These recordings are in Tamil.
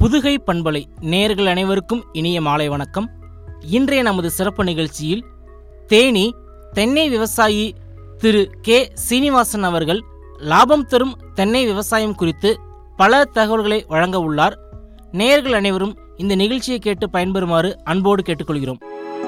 புதுகை பண்பலை நேயர்கள் அனைவருக்கும் இனிய மாலை வணக்கம் இன்றைய நமது சிறப்பு நிகழ்ச்சியில் தேனி தென்னை விவசாயி திரு கே சீனிவாசன் அவர்கள் லாபம் தரும் தென்னை விவசாயம் குறித்து பல தகவல்களை வழங்க உள்ளார் நேயர்கள் அனைவரும் இந்த நிகழ்ச்சியை கேட்டு பயன்பெறுமாறு அன்போடு கேட்டுக்கொள்கிறோம்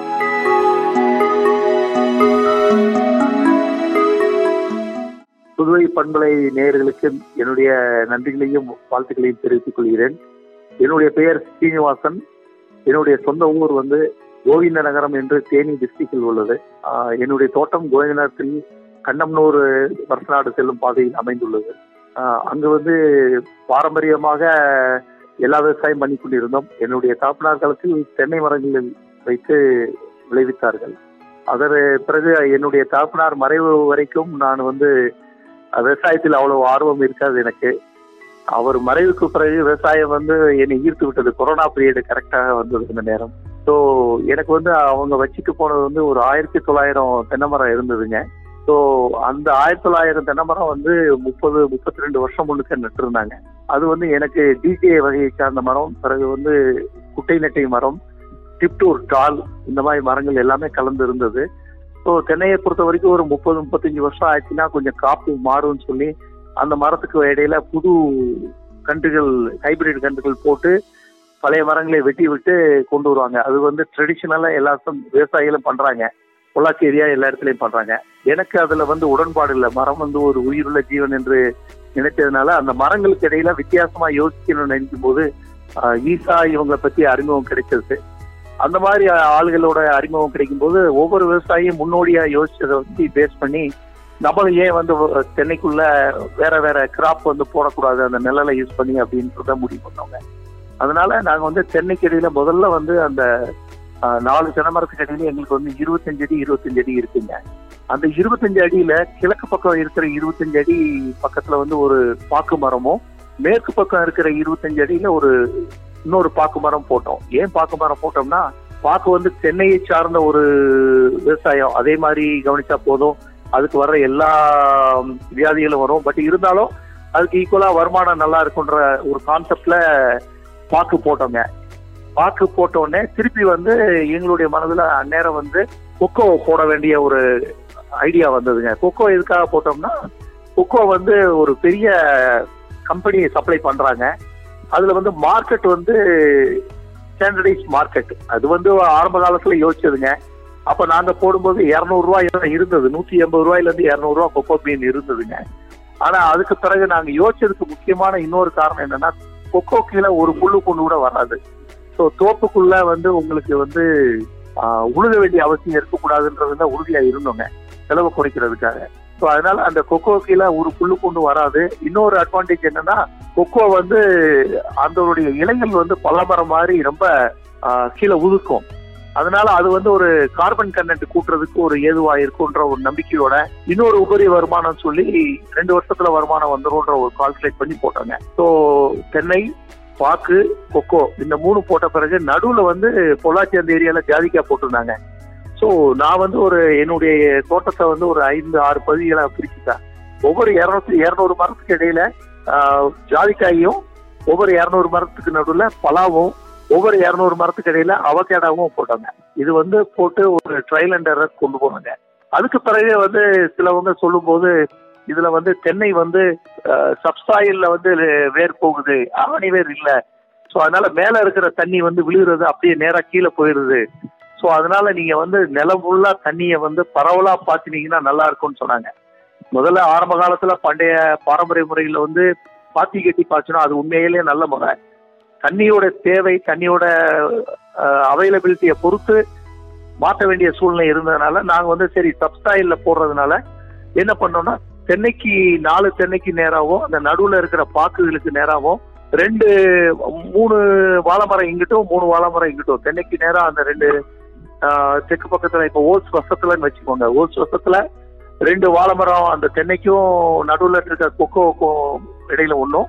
புதுவை பண்பலை நேயர்களுக்கு என்னுடைய நன்றிகளையும் வாழ்த்துக்களையும் தெரிவித்துக் கொள்கிறேன் என்னுடைய பெயர் சீனிவாசன் என்னுடைய சொந்த ஊர் வந்து கோவிந்த நகரம் என்று தேனி டிஸ்ட்ரிக்டில் உள்ளது ஆஹ் என்னுடைய தோட்டம் கோவிந்தனத்தில் கண்ணம்னூர் வருஷநாடு செல்லும் பாதையில் அமைந்துள்ளது ஆஹ் அங்கு வந்து பாரம்பரியமாக எல்லா விவசாயம் பண்ணி கொண்டிருந்தோம் என்னுடைய தாப்பனார் காலத்தில் தென்னை மரங்களில் வைத்து விளைவித்தார்கள் அதன் பிறகு என்னுடைய தாப்பனார் மறைவு வரைக்கும் நான் வந்து விவசாயத்தில் அவ்வளவு ஆர்வம் இருக்காது எனக்கு அவர் மறைவுக்கு பிறகு விவசாயம் வந்து என்னை ஈர்த்து விட்டது கொரோனா பீரியடு கரெக்டாக வந்தது இந்த நேரம் ஸோ எனக்கு வந்து அவங்க வச்சுட்டு போனது வந்து ஒரு ஆயிரத்தி தொள்ளாயிரம் தென்னை மரம் இருந்ததுங்க ஸோ அந்த ஆயிரத்தி தொள்ளாயிரம் தென்னை மரம் வந்து முப்பது முப்பத்தி ரெண்டு வருஷம் முன்னுக்கு நட்டிருந்தாங்க அது வந்து எனக்கு டிஜே வகையை சார்ந்த மரம் பிறகு வந்து குட்டை நெட்டை மரம் டிப்டூர் டால் இந்த மாதிரி மரங்கள் எல்லாமே கலந்து இருந்தது ஸோ தென்னையை பொறுத்த வரைக்கும் ஒரு முப்பது முப்பத்தஞ்சு வருஷம் ஆச்சுன்னா கொஞ்சம் காப்பு மாறும்னு சொல்லி அந்த மரத்துக்கு இடையில புது கன்றுகள் ஹைபிரிட் கன்றுகள் போட்டு பழைய மரங்களை வெட்டி விட்டு கொண்டு வருவாங்க அது வந்து ட்ரெடிஷ்னலாக எல்லா விவசாயிகளும் பண்றாங்க பொள்ளாச்சி ஏரியா எல்லா இடத்துலையும் பண்றாங்க எனக்கு அதுல வந்து உடன்பாடு இல்லை மரம் வந்து ஒரு உயிருள்ள ஜீவன் என்று நினைத்ததுனால அந்த மரங்களுக்கு இடையில வித்தியாசமா யோசிக்கணும்னு நினைக்கும் போது ஆஹ், ஈசா இவங்களை பத்தி அறிமுகம் கிடைச்சது அந்த மாதிரி ஆளுகளோட அறிமுகம் கிடைக்கும் போது ஒவ்வொரு விவசாயியும் முன்னோடியா யோசிச்சதை வந்து பேஸ் பண்ணி நம்மளும் ஏன் வந்து ஒரு தென்னைக்குள்ள வேற வேற கிராப் வந்து போடக்கூடாது அந்த நிழலை யூஸ் பண்ணி அப்படின்றத முடிவு பண்ணோங்க அதனால நாங்க வந்து தென்னைக்கு இடையில முதல்ல வந்து அந்த ஆஹ், நாலு தென்னைமரத்துக்கு இடையில எங்களுக்கு வந்து இருபத்தஞ்சு அடி இருபத்தஞ்சு அடி இருக்குங்க அந்த இருபத்தஞ்சு அடியில கிழக்கு பக்கம் இருக்கிற இருபத்தஞ்சு அடி பக்கத்துல வந்து ஒரு பாக்கு மரமும் மேற்கு பக்கம் இருக்கிற இருபத்தஞ்சு அடியில ஒரு இன்னொரு பாக்கு மரம் போட்டோம் ஏன் பாக்கு மரம் போட்டோம்னா பாக்கு வந்து தென்னையை சார்ந்த ஒரு விவசாயம் அதே மாதிரி கவனிச்சா போதும் அதுக்கு வர்ற எல்லா வியாதிகளும் வரும் பட் இருந்தாலும் அதுக்கு ஈக்குவலா வருமானம் நல்லா இருக்குன்ற ஒரு கான்செப்ட்ல பாக்கு போட்டோங்க பாக்கு போட்ட உடனே திருப்பி வந்து எங்களுடைய மனதுல அந்நேரம் வந்து கொக்கோ போட வேண்டிய ஒரு ஐடியா வந்ததுங்க கொக்கோ எதுக்காக போட்டோம்னா கொக்கோ வந்து ஒரு பெரிய கம்பெனி சப்ளை பண்றாங்க அதுல வந்து மார்க்கெட் வந்து ஸ்டாண்டர்டைஸ் மார்க்கெட் அது வந்து ஆரம்ப காலத்துல யோசிச்சதுங்க அப்ப நாங்க போடும்போது இருநூறு ரூபாய் தான் இருந்தது நூத்தி எண்பது ரூபாயில இருந்து இருநூறு ரூபாய் கொக்கோ பீன் இருந்ததுங்க ஆனா அதுக்கு பிறகு நாங்க யோசிச்சதுக்கு முக்கியமான இன்னொரு காரணம் என்னன்னா கொக்கோ கீழே ஒரு புல்லு கொண்டு கூட வராது ஸோ தோப்புக்குள்ள வந்து உங்களுக்கு வந்து ஆஹ், உழுக வேண்டிய அவசியம் இருக்கக்கூடாதுன்றதுல உறுதியா இருந்தோங்க செலவு குறைக்கிறதுக்காக ஸோ அதனால அந்த கொக்கோ கீழே ஒரு புல்லு கொண்டு வராது இன்னொரு அட்வான்டேஜ் என்னன்னா கொக்கோ வந்து அதனுடைய இலைகள் வந்து பலமரம் மாதிரி ரொம்ப ஆஹ், கீழே உதுக்கும் அதனால அது வந்து ஒரு கார்பன் கண்டென்ட் கூட்டுறதுக்கு ஒரு ஏதுவா இருக்குன்ற ஒரு நம்பிக்கையோட இன்னொரு உபரி வருமானம் சொல்லி ரெண்டு வருஷத்துல வருமானம் வந்துரும்ன்ற ஒரு கால்குலேட் பண்ணி போட்டாங்க ஸோ தென்னை பாக்கு கொக்கோ இந்த மூணு போட்ட பிறகு நடுவுல வந்து பொள்ளாச்சி அந்த ஏரியால ஜாதிக்காய் போட்டிருந்தாங்க ஸோ நான் வந்து ஒரு என்னுடைய தோட்டத்தை வந்து ஒரு ஐந்து ஆறு பகுதிகளை பிரிச்சுட்டேன் ஒவ்வொரு இரநூத்தி இரநூறு மரத்துக்கு இடையில ஆஹ், ஜாதிக்காயும் ஒவ்வொரு இரநூறு மரத்துக்கு நடுவுல பலாவும் ஒவ்வொரு இரநூறு மரத்துக்கு இடையில அவகேடாவும் போட்டாங்க இது வந்து போட்டு ஒரு ட்ரையல் அண்ட் எரர் கொண்டு போனாங்க அதுக்கு பிறகு வந்து சிலவங்க சொல்லும்போது இதுல வந்து தென்னை வந்து சப்சாயில்ல வந்து வேர் போகுது ஆவணி வேர் இல்ல ஸோ அதனால மேல இருக்கிற தண்ணி வந்து விழுகிறது அப்படியே நேரா கீழே போயிருது ஸோ அதனால நீங்க வந்து நிலம் ஃபுல்லா தண்ணியை வந்து பரவலா பாத்தினீங்கன்னா நல்லா இருக்கும்னு சொன்னாங்க முதல்ல ஆரம்ப காலத்துல பண்டைய பாரம்பரிய முறையில வந்து பாத்தி கட்டி பாய்ச்சணும் அது உண்மையிலேயே நல்ல முறை தண்ணியோட தேவை தண்ணியோட அவைலபிலிட்டியை பொறுத்து மாற்ற வேண்டிய சூழ்நிலை இருந்ததுனால நாங்க வந்து சரி சப்ஸ்டாயில்ல போடுறதுனால என்ன பண்ணோம்னா தென்னைக்கு நாலு தென்னைக்கு நேராகவும் அந்த நடுவுல இருக்கிற பாக்குகளுக்கு நேராகவும் ரெண்டு மூணு வாழைமரம் இங்கிட்டும் மூணு வாழைமரம் இங்கிட்டும் தென்னைக்கு நேரா அந்த ரெண்டு ஆஹ், தெற்கு பக்கத்துல இப்போ ஓல்ஸ் வசத்துலன்னு வச்சுக்கோங்க ஓல்ஸ் வசத்துல ரெண்டு வாழைமரம் அந்த தென்னைக்கும் நடுவுல இருக்க கொக்கோக்கும் இடையில ஒன்றும்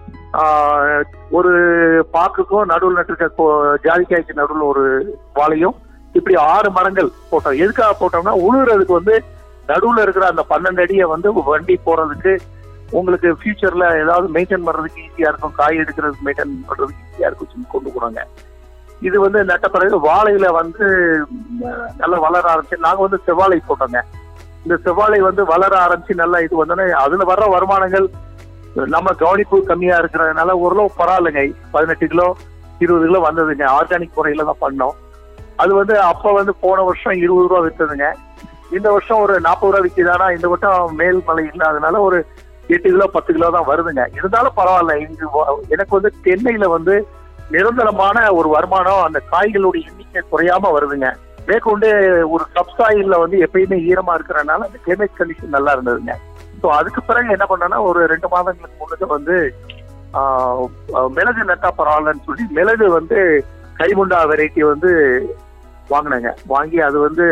ஒரு பாக்குக்கும் நடுவில் நட்டிருக்க கொ- ஜாதிக்காய்க்கு நடுவில் ஒரு வாழையும் இப்படி ஆறு மரங்கள் போட்டோம் எதுக்காக போட்டோம்னா உழுகுறதுக்கு வந்து நடுவுல இருக்கிற அந்த பன்னெண்டு அடியை வந்து வண்டி போறதுக்கு உங்களுக்கு ஃபியூச்சர்ல ஏதாவது மெயின்டைன் பண்றதுக்கு ஈஸியா இருக்கும் காய் எடுக்கிறதுக்கு மெயின்டைன் பண்றதுக்கு ஈஸியா இருக்கும் சொல்லி கொண்டு போனாங்க இது வந்து நட்ட பிறகு வாழையில வந்து ம், நல்லா வளர ஆரம்பிச்சு நாங்க வந்து செவ்வாழை போட்டோங்க இந்த செவ்வாழை வந்து வளர ஆரம்பிச்சு நல்லா இது வந்தோடனே அதுல வர்ற வருமானங்கள் நம்ம கவனிப்பு கம்மியா இருக்கிறதுனால ஓரளவு பரவாயில்லைங்க பதினெட்டு கிலோ இருபது கிலோ வந்ததுங்க ஆர்கானிக் முறையில தான் பண்ணோம் அது வந்து அப்ப வந்து போன வருஷம் இருபது ரூபா வித்ததுங்க இந்த வருஷம் ஒரு நாற்பது ரூபா விற்கிதானா இந்த வருஷம் மேல் மழை இல்லாதனால ஒரு எட்டு கிலோ பத்து கிலோ தான் வருதுங்க இருந்தாலும் பரவாயில்ல இங்கு வ- எனக்கு வந்து தென்னையில வந்து நிரந்தரமான ஒரு வருமானம் அந்த காய்களுடைய எண்ணிக்கை குறையாம வருதுங்க மேற்கொண்டு ஒரு சப்சாயில்ல வந்து எப்பயுமே ஈரமா இருக்கிறனால அந்த கிளைமேட் கண்டிஷன் நல்லா இருந்ததுங்க ஸோ அதுக்கு பிறகு என்ன பண்ணேன்னா ஒரு ரெண்டு மாதங்களுக்கு முன்னுக்கு வந்து ஆஹ், ஆஹ், மிளகு நட்டா பரவாயில்லன்னு சொல்லி மிளகு வந்து கைமுண்டா வெரைட்டி வந்து வாங்கினேங்க வாங்கி அது வந்து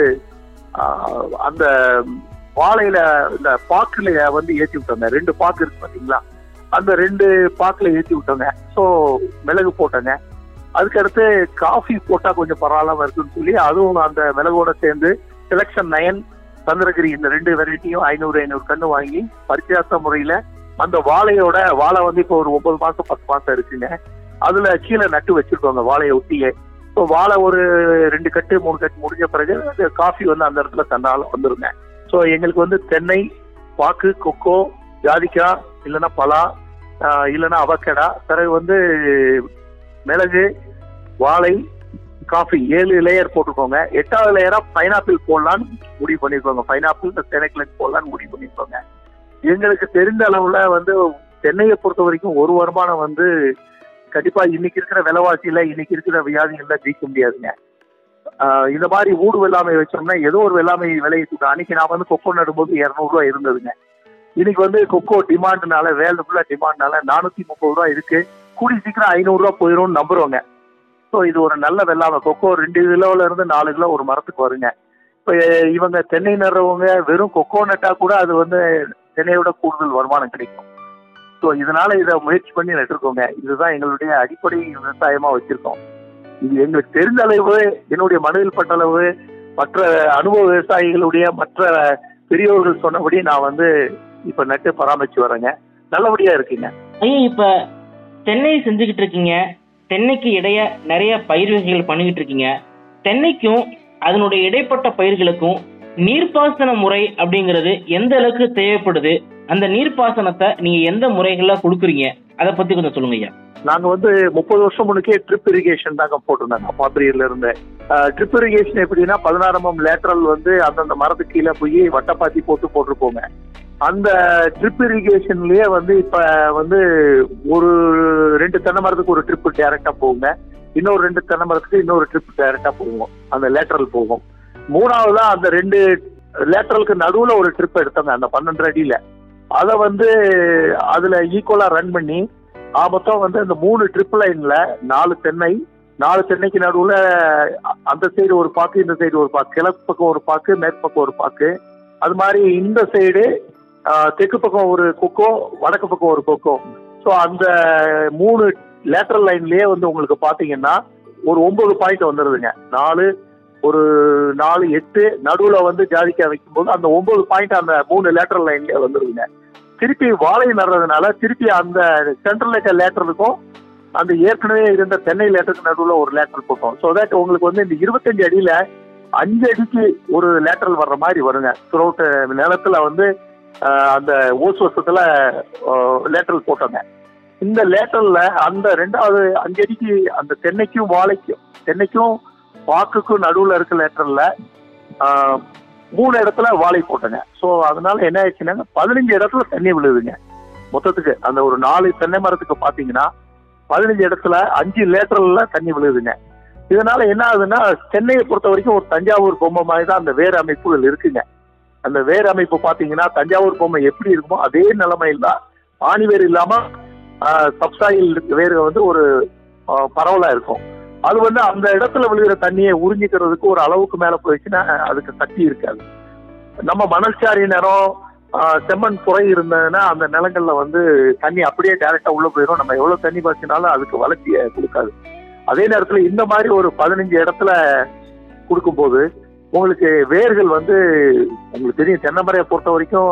ஆஹ், அந்த வாழையில இந்த பாக்குல வந்து ஏற்றி விட்டோங்க ரெண்டு பாக்கு இருக்கு பாத்தீங்களா அந்த ரெண்டு பாக்குல ஏற்றி விட்டோங்க ஸோ மிளகு போட்டோங்க அதுக்கடுத்து காஃபி போட்டா கொஞ்சம் பரவாயில்லாம இருக்குன்னு சொல்லி அதுவும் அந்த மிளகோட சேர்ந்து செலக்ஷன் நயன் சந்திரகிரி இந்த ரெண்டு வெரைட்டியும் ஐநூறு ஐநூறு கன்று வாங்கி பரிச்சயாச முறையில அந்த வாழையோட வாழை வந்து இப்போ ஒரு ஒன்பது மாசம் பத்து மாசம் இருக்குங்க அதுல கீழே நட்டு வச்சிருக்கோங்க வாழையை ஒட்டியே இப்போ வாழை ஒரு ரெண்டு கட்டு மூணு கட்டு முடிஞ்ச பிறகு அந்த காஃபி வந்து அந்த இடத்துல தன்னால வந்துருங்க ஸோ எங்களுக்கு வந்து தென்னை பாக்கு கொக்கோ ஜாதிக்காய் இல்லைன்னா பலா ஆஹ் இல்லைன்னா அவக்கடா பிறகு வந்து மிளகு வாழை காஃபி ஏழு லேயர் போட்டுக்கோங்க எட்டாவது லேயரா பைனாப்பிள் போடலான்னு முடிவு பண்ணிருக்கோங்க பைனாப்பிள் தென்னைக்கிழங்கு போடலான்னு முடிவு பண்ணிருக்கோங்க எங்களுக்கு தெரிந்த அளவுல வந்து தென்னையை பொறுத்த வரைக்கும் ஒரு வருமானம் வந்து கண்டிப்பா இன்னைக்கு இருக்கிற விலைவாசியில இன்னைக்கு இருக்கிற வியாதிகள்ல ஜெயிக்க முடியாதுங்க ஆஹ் இந்த மாதிரி ஊடு வெள்ளாமை வச்சோம்னா ஏதோ ஒரு வெள்ளாமை விலையை கூட்டம் அன்னைக்கு நான் வந்து கொக்கோ நடும்போது இரநூறுவா இருந்ததுங்க இன்னைக்கு வந்து கொக்கோ டிமாண்ட்னால வேர்ல்டு ஃபுல்லா டிமாண்ட்னால நானூத்தி முப்பது ரூபா இருக்கு கூடி சீக்கிரம் ஐநூறு ரூபா போயிடும்னு நம்புறோங்க ஸோ இது ஒரு நல்ல வெள்ளாமை கொக்கோ ரெண்டு கிலோல இருந்து நாலு கிலோ ஒரு மரத்துக்கு வருங்க இப்போ இவங்க தென்னை நடுறவங்க வெறும் கொக்கோ நட்டா கூட அது வந்து தென்னையை விட கூடுதல் வருமானம் கிடைக்கும் ஸோ இதனால இதை முயற்சி பண்ணி நட்டுருக்கோங்க இதுதான் எங்களுடைய அடிப்படை விவசாயமா வச்சிருக்கோம் இது எங்களுக்கு தெரிந்த அளவு என்னுடைய மனதில் பட்ட அளவு மற்ற அனுபவ விவசாயிகளுடைய மற்ற பெரியோர்கள் சொன்னபடி நான் வந்து இப்ப நட்டு பராமரிச்சு வரேங்க நல்லபடியா இருக்குங்க ஐயா இப்ப தென்னை செஞ்சுக்கிட்டு இருக்கீங்க தென்னைக்கு இடைய நிறைய பயிர் வகைகள் பண்ணிக்கிட்டு இருக்கீங்க தென்னைக்கும் அதனுடைய இடைப்பட்ட பயிர்களுக்கும் நீர்ப்பாசன முறை அப்படிங்கிறது எந்த அளவுக்கு தேவைப்படுது அந்த நீர்ப்பாசனத்தை நீங்க எந்த முறைகள்ல கொடுக்குறீங்க அதை பத்தி கொஞ்சம் சொல்லுங்க ஐயா நாங்க வந்து முப்பது வருஷம் முன்னுக்கே ட்ரிப் இரிகேஷன் தாங்க போட்டிருந்தாங்க பாத்திரியில இருந்து ட்ரிப் இரிகேஷன் எப்படின்னா பதினாறாம் லேட்டரல் வந்து அந்தந்த மரத்துக்கு கீழே போய் வட்டப்பாத்தி போட்டு போட்டிருப்போங்க அந்த ட்ரிப் இரிகேஷன்லயே வந்து இப்ப வந்து ஒரு ரெண்டு தென்னை மரத்துக்கு ஒரு ட்ரிப் டைரக்டா போகுங்க இன்னொரு ரெண்டு தென்னை மரத்துக்கு இன்னொரு ட்ரிப் டைரக்டா போகும் அந்த லேட்டரல் போகும் மூணாவதா அந்த ரெண்டு லேட்டரலுக்கு நடுவுல ஒரு ட்ரிப் எடுத்தாங்க அந்த பன்னெண்டு அடியில அதை வந்து அதுல ஈக்குவலா ரன் பண்ணி ஆ, மொத்தம் வந்து அந்த மூணு ட்ரிப் லைன்ல நாலு தென்னை நாலு தென்னைக்கு நடுவுல அ- அந்த சைடு ஒரு பாக்கு இந்த சைடு ஒரு பாக்கு கிழக்கு பக்கம் ஒரு பாக்கு மேற்கு பக்கம் ஒரு பாக்கு அது மாதிரி இந்த சைடு தெற்கு பக்கம் ஒரு கொக்கோ வடக்கு பக்கம் ஒரு கொக்கோ ஸோ அந்த மூணு லேட்டரல் லைன்லயே வந்து உங்களுக்கு பாத்தீங்கன்னா ஒரு ஒன்பது பாயிண்ட் வந்துடுதுங்க நாலு ஒரு நாலு எட்டு நடுவுல வந்து ஜாதிக்காய் வைக்கும்போது அந்த ஒன்பது பாயிண்ட் அந்த மூணு லேட்டரல் லைன்லயே வந்துடுதுங்க திருப்பி வாழை நடுறதுனால திருப்பி அந்த சென்ட்ரல் இருக்க லேட்டருக்கும் அந்த ஏற்கனவே இருந்த தென்னை லேட்டருக்கு நடுவில் ஒரு லேட்டர் போட்டோம் ஸோ தட் உங்களுக்கு வந்து இந்த இருபத்தஞ்சு அடியில அஞ்சு அடிக்கு ஒரு லேட்டரல் வர்ற மாதிரி வருங்க த்ரூஅவுட் நிலத்துல வந்து ஆஹ், அந்த ஓஸ் வருஷத்துல லேட்டரல் போட்டோங்க இந்த லேட்டரல்ல அந்த ரெண்டாவது அஞ்சு அடிக்கு அந்த தென்னைக்கும் வாழைக்கும் தென்னைக்கும் பாக்குக்கும் நடுவில் இருக்க லேட்டரல்ல மூணு இடத்துல வாழை போட்டேங்க ஸோ அதனால என்ன ஆயிடுச்சுன்னா பதினஞ்சு இடத்துல தண்ணி விழுதுங்க மொத்தத்துக்கு அந்த ஒரு நாலு தென்னை மரத்துக்கு பாத்தீங்கன்னா பதினஞ்சு இடத்துல அஞ்சு லேட்டரல்ல தண்ணி விழுதுங்க இதனால என்ன ஆகுதுன்னா சென்னையை பொறுத்த வரைக்கும் ஒரு தஞ்சாவூர் பொம்மை மாதிரி தான் அந்த வேர் அமைப்புகள் இருக்குங்க அந்த வேர் அமைப்பு பாத்தீங்கன்னா தஞ்சாவூர் பொம்மை எப்படி இருக்குமோ அதே நிலைமையில் தான் ஆணி வேர் இல்லாம சப்சாயில் வேர் வந்து ஒரு ஆஹ், பரவலா இருக்கும் அது வந்து அந்த இடத்துல விழுகிற தண்ணியை உறிஞ்சிக்கிறதுக்கு ஒரு அளவுக்கு மேல போயிடுச்சுன்னா அதுக்கு சக்தி இருக்காது நம்ம மணல்சாரி நிறம் ஆஹ், செம்மண் புரை இருந்ததுன்னா அந்த நிலங்கள்ல வந்து தண்ணி அப்படியே டைரக்டா உள்ள போயிடும் நம்ம எவ்வளவு தண்ணி பாய்ச்சினாலும் அதுக்கு வளர்ச்சியை கொடுக்காது அதே நேரத்துல இந்த மாதிரி ஒரு பதினஞ்சு இடத்துல கொடுக்கும்போது உங்களுக்கு வேர்கள் வந்து உங்களுக்கு தெரியும் தென்னை மரையை பொறுத்த வரைக்கும்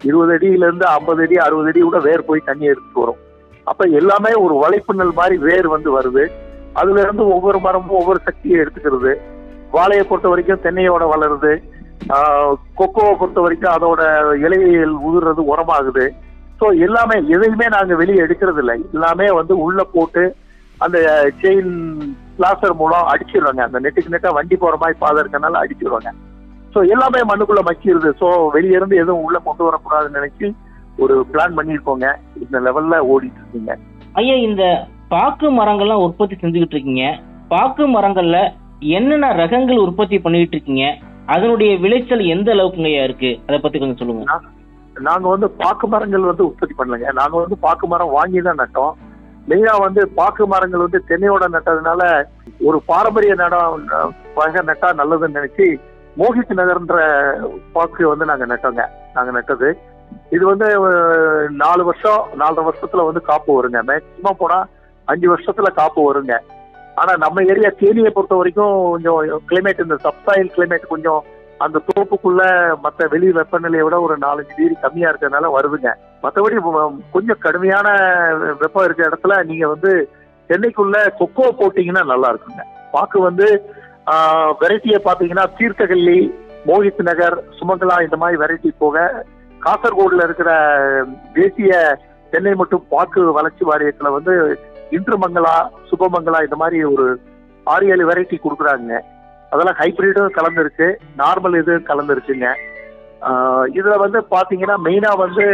இருபது அடியில இருந்து ஐம்பது அடி அறுபது அடி கூட வேர் போய் தண்ணி எடுத்துட்டு வரும் அப்ப எல்லாமே ஒரு வலைப்பின்னல் மாதிரி வேர் வந்து வருது அதுல இருந்து ஒவ்வொரு மரமும் ஒவ்வொரு சக்தியை எடுத்துக்கிறது வாழையை பொறுத்த வரைக்கும் தென்னையோட வளருது ஆஹ் கொக்கோவை பொறுத்த வரைக்கும் அதோட இலையில் உதிர்றது உரமாகுது ஸோ எல்லாமே எதையுமே நாங்க வெளியே எடுக்கிறது இல்லை எல்லாமே வந்து உள்ள போட்டு அந்த செயின் பிளாஸ்டர் மூலம் அடிச்சிடுறாங்க அந்த நெட்டுக்கு நெட்டா வண்டி போற மாதிரி பாதை இருக்கனால அடிச்சிடுவாங்க ஸோ எல்லாமே மண்ணுக்குள்ள மக்கிடுது ஸோ வெளிய இருந்து எதுவும் உள்ள கொண்டு வரக்கூடாதுன்னு நினைச்சு ஒரு பிளான் பண்ணியிருக்கோங்க இந்த லெவல்ல ஓடிட்டு இருக்கீங்க ஐயா இந்த பாக்கு மரங்கள்லாம் உற்பத்தி செஞ்சுக்கிட்டு இருக்கீங்க பாக்கு மரங்கள்ல என்னென்ன ரகங்கள் உற்பத்தி பண்ணிட்டு இருக்கீங்க அதனுடைய விளைச்சல் எந்த அளவுக்குங்க ஐயா இருக்கு அதை பத்தி கொஞ்சம் சொல்லுங்க நாங்க வந்து பாக்கு மரங்கள் வந்து உற்பத்தி பண்ணலங்க நாங்க வந்து பாக்கு மரம் வாங்கி தான் நட்டோம் மெயினா வந்து பாக்கு மரங்கள் வந்து தென்னையோட நட்டதுனால ஒரு பாரம்பரிய நடம் வகை நட்டா நல்லதுன்னு நினைச்சு மோகித் நகர்ன்ற பாக்கு வந்து நாங்க நட்டோங்க நாங்க நட்டது இது வந்து அஹ், நாலு வருஷம் நாலரை வருஷத்துல வந்து காப்பு வருங்க மேக்சிமம் போனா அஞ்சு வருஷத்துல காப்பு வருங்க ஆனா நம்ம ஏரியா தேனியை பொறுத்த வரைக்கும் கொஞ்சம் கிளைமேட் இந்த சப்சாயில் கிளைமேட் கொஞ்சம் அந்த தோப்புக்குள்ள மத்த வெளி வெப்பநிலையை விட ஒரு நாலஞ்சு டிகிரி கம்மியா இருக்கிறதுனால வருதுங்க மற்றபடி கொஞ்சம் கடுமையான வெப்பம் இருக்கிற இடத்துல நீங்க வந்து சென்னைக்குள்ள கொக்கோ போட்டீங்கன்னா நல்லா இருக்குங்க பாக்கு வந்து வெரைட்டியை பார்த்தீங்கன்னா தீர்த்தகல்லி மோகித் நகர் சுமங்கலா இந்த மாதிரி வெரைட்டி போக காசர்கோடுல இருக்கிற தேசிய தென்னை மற்றும் பாக்கு வளர்ச்சி வாரியத்துல வந்து இன்றுமங்கலா சுபமங்கலா இந்த மாதிரி ஒரு ஆறு ஏழு வெரைட்டி கொடுக்குறாங்க அதெல்லாம் ஹைபிரிடும் கலந்துருக்கு நார்மல் இது கலந்துருக்குங்க ஆஹ் இதுல வந்து பாத்தீங்கன்னா மெயினா வந்து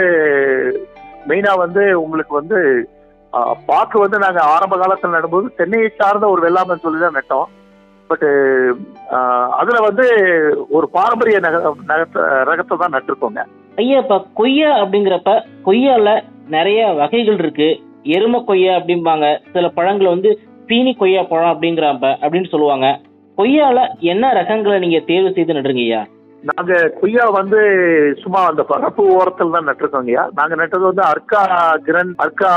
மெயினா வந்து உங்களுக்கு வந்து ஆஹ் பாக்கு வந்து நாங்க ஆரம்ப காலத்துல நடும்போது தென்னையை சார்ந்த ஒரு வெள்ளாமைன்னு சொல்லி தான் நட்டோம் பட் அதுல வந்து ஒரு பாரம்பரிய நக நகத்தை ரகத்தை தான் நட்டிருக்கோங்க ஐயா இப்ப கொய்யா அப்படிங்கிறப்ப கொய்யால நிறைய வகைகள் இருக்கு எரும கொய்யா அப்படிம்பாங்க சில பழங்கள் வந்து சீனி கொய்யா பழம் அப்படிங்கிறப்ப அப்படின்னு சொல்லுவாங்க கொய்யால என்ன ரகங்களை நீங்க தேர்வு செய்து நடுறீங்க ஐயா நாங்க கொய்யா வந்து சும்மா அந்த பரப்பு ஓரத்தில் தான் நட்டிருக்கோங்கய்யா நாங்க நட்டது வந்து அர்க்கா கிரண் அர்க்கா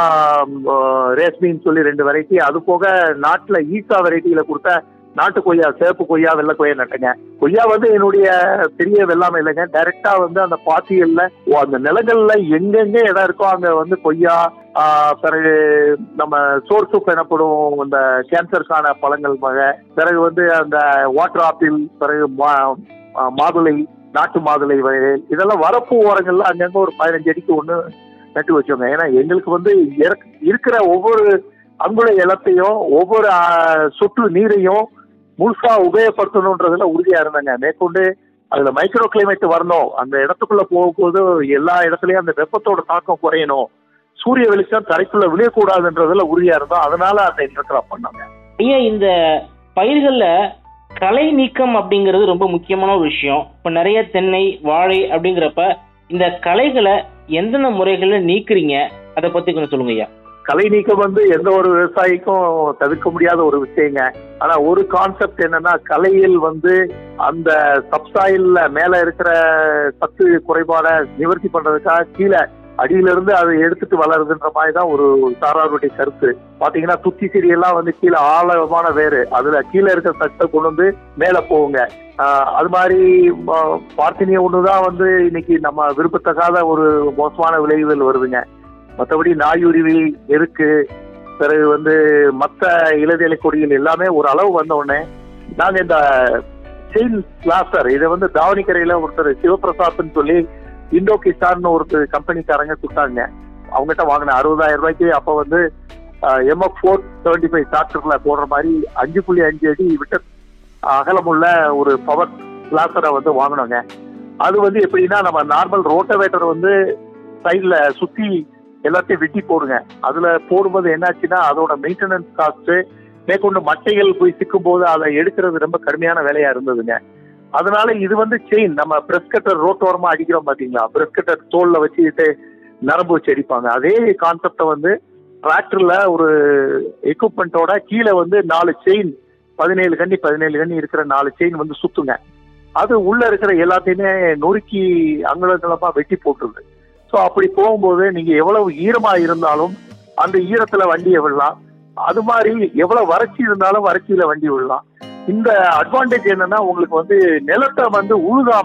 ரேஸ்மின்னு சொல்லி ரெண்டு வெரைட்டி அது போக நாட்டுல ஈசா வெரைட்டியில கொடுத்த நாட்டு கொய்யா சேப்பு கொய்யா வெள்ளை கொய்யா நட்டுங்க கொய்யா வந்து என்னுடைய பெரிய வெள்ளாமை இல்லைங்க டைரக்டா வந்து அந்த பாத்தியல்ல ஓ, அந்த நிலங்கள்ல எங்கெங்க இடம் இருக்கோ அங்க வந்து கொய்யா ஆஹ், பிறகு நம்ம சோர் சூப் எனப்படும் இந்த கேன்சருக்கான பழங்கள் வகை பிறகு வந்து அந்த வாட்டர் ஆப்பிள் பிறகு மா- ஆஹ், மாதுளை நாட்டு மாதுளை வகை இதெல்லாம் வரப்பு ஓரங்கள்ல அங்கங்க ஒரு பதினஞ்சு அடிக்கு ஒண்ணு நட்டு வச்சோங்க ஏன்னா எங்களுக்கு வந்து இறக்- இருக்கிற ஒவ்வொரு அங்குல இலத்தையும் ஒவ்வொரு ஆஹ், சொட்டு நீரையும் முழுசா உபயோகப்படுத்தணுன்றதுல உறுதியா இருந்தாங்க மேற்கொண்டு அதுல மைக்ரோ கிளைமேட் வரணும் அந்த இடத்துக்குள்ள போகும்போது எல்லா இடத்துலயும் அந்த வெப்பத்தோட தாக்கம் குறையணும் சூரிய வெளிச்சம் தரைக்குள்ள விழக்கூடாதுன்றதுல உறுதியா இருந்தோம் அதனால அந்த இன்டர்கிராப் பண்ணாங்க ஐயா இந்த பயிர்கள்ல களை நீக்கம் அப்படிங்கிறது ரொம்ப முக்கியமான ஒரு விஷயம் இப்ப நிறைய தென்னை வாழை அப்படிங்கிறப்ப இந்த களைகளை எந்தெந்த முறைகள்ல நீக்குறீங்க அதை பத்தி கொஞ்சம் சொல்லுங்க ஐயா கலை நீக்கம் வந்து எந்த ஒரு விவசாயிக்கும் தவிர்க்க முடியாத ஒரு விஷயங்க ஆனா ஒரு கான்செப்ட் என்னன்னா கலையில் வந்து அந்த சப்சாயில்ல மேல இருக்கிற சத்து குறைபாட நிவர்த்தி பண்றதுக்காக கீழே அடியில இருந்து அதை எடுத்துட்டு வளருதுன்ற மாதிரி தான் ஒரு சாராருடைய கருத்து பாத்தீங்கன்னா துத்தி செடியெல்லாம் வந்து கீழே ஆழமான வேறு அதுல கீழே இருக்கிற சத்தை கொண்டு வந்து மேல போகுங்க ஆஹ் அது மாதிரி ம- பார்த்தினிய ஒண்ணுதான் வந்து இன்னைக்கு நம்ம விரும்பத்தகாத ஒரு மோசமான விளைவுகள் வருதுங்க மற்றபடி நாயுருவி எருக்கு பிறகு வந்து மற்ற இளவேலை கொடிகள் எல்லாமே ஒரு அளவு வந்த உடனே நாங்க இந்த செயின் பிளாஸ்டர் இதை வந்து தாவணிக்கரையில ஒருத்தர் சிவபிரசாத்னு சொல்லி இண்டோ கிசான் ஒரு கம்பெனிக்காரங்க கொடுத்தாங்க அவங்ககிட்ட வாங்கின அறுபதாயிரம் ரூபாய்க்கு அப்ப வந்து எம்எஃப் ஃபோர் செவன்டி ஃபைவ் டிராக்டர்ல போடுற மாதிரி அஞ்சு புள்ளி அஞ்சு அடி விட்ட அகலமுள்ள ஒரு பவர் பிளாஸ்டரை வந்து வாங்கினோங்க அது வந்து எப்படின்னா நம்ம நார்மல் ரோட்டவேட்டர் வந்து சைட்ல சுத்தி எல்லாத்தையும் வெட்டி போடுங்க அதுல போடும்போது என்னாச்சுன்னா அதோட மெயின்டெனன்ஸ் காஸ்ட் மேற்கொண்டு மட்டைகள் போய் சிக்கும் போது அதை எடுக்கிறது ரொம்ப கடுமையான வேலையா இருந்ததுங்க அதனால இது வந்து செயின் நம்ம பிரஸ் கட்டர் ரோட்டோரமா அடிக்கிறோம் பாத்தீங்களா பிரஸ் கட்டர் தோல்ல வச்சுக்கிட்டு நரம்பு வச்சு அடிப்பாங்க அதே கான்செப்டை வந்து டிராக்டர்ல ஒரு எக்யூப்மெண்ட்டோட கீழே வந்து நாலு செயின் பதினேழு கண்ணி பதினேழு கண்ணி இருக்கிற நாலு செயின் வந்து சுத்துங்க அது உள்ள இருக்கிற எல்லாத்தையுமே நொறுக்கி அங்குலங்களமா வெட்டி போட்டுருது ஸோ அப்படி போகும்போது நீங்க எவ்வளவு ஈரமா இருந்தாலும் அந்த ஈரத்துல வண்டியை விடலாம் அது மாதிரி எவ்வளவு வறட்சி இருந்தாலும் வறட்சியில வண்டி விடலாம் இந்த அட்வான்டேஜ் என்னன்னா உங்களுக்கு வந்து நிலத்தை வந்து உழுகாம